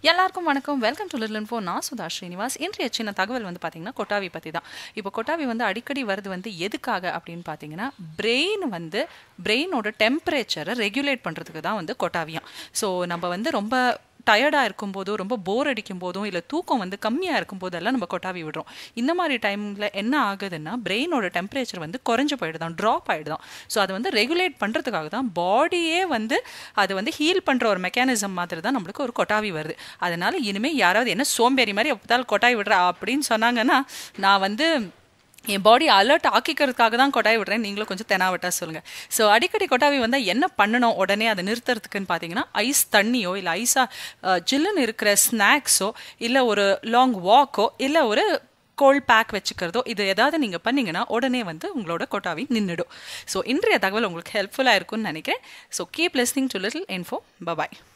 எல்லாருக்கும் வணக்கம் welcome to little info நான் சுதா ஸ்ரீனிவாஸ் இன்றைய சின்ன தகவல் வந்து பார்த்தீங்கன்னா கொட்டாவி பற்றி தான் இப்போ கொட்டாவி வந்து அடிக்கடி வருது வந்து எதுக்காக அப்படின்னு பார்த்தீங்கன்னா பிரெயின் வந்து பிரெயினோட டெம்பரேச்சரை ரெகுலேட் பண்ணுறதுக்கு தான் வந்து கொட்டாவியாம் ஸோ நம்ம வந்து ரொம்ப டயர்டாக இருக்கும்போதோ ரொம்ப போர் அடிக்கும் போதும் இல்லை தூக்கம் வந்து கம்மியாக இருக்கும் போதெல்லாம் நம்ம கொட்டாவி விடுறோம் இந்த மாதிரி டைமில் என்ன ஆகுதுன்னா பிரெயினோட டெம்பரேச்சர் வந்து குறைஞ்சு போயிடுதான் ட்ராப் ஆகிடுதான் ஸோ அதை வந்து ரெகுலேட் பண்ணுறதுக்காக தான் பாடியே வந்து அது வந்து ஹீல் பண்ணுற ஒரு மெக்கானிசம் மாதிரி தான் நம்மளுக்கு ஒரு கொட்டாவி வருது அதனால இனிமேல் யாராவது என்ன சோம்பேறி மாதிரி எப்போதாலும் கொட்டாவி விடுறா அப்படின்னு சொன்னாங்கன்னா நான் வந்து என் பாடி அலர்ட் ஆக்கிக்கிறதுக்காக தான் கொட்டாவி விடுறேன் நீங்களும் கொஞ்சம் தெனாவட்டா சொல்லுங்கள் ஸோ அடிக்கடி கொட்டாவி வந்தால் என்ன பண்ணணும் உடனே அதை நிறுத்துறதுக்குன்னு பார்த்தீங்கன்னா ஐஸ் தண்ணியோ இல்லை ஐஸாக ஜில்லுன்னு இருக்கிற ஸ்நாக்ஸோ இல்லை ஒரு லாங் வாக்கோ இல்லை ஒரு கோல்ட் பேக் வச்சுக்கிறதோ இது ஏதாவது நீங்கள் பண்ணீங்கன்னா உடனே வந்து உங்களோட கொட்டாவி நின்றுடும் ஸோ இன்றைய தகவல் உங்களுக்கு ஹெல்ப்ஃபுல்லாக இருக்கும்னு நினைக்கிறேன் so keep listening to little info bye bye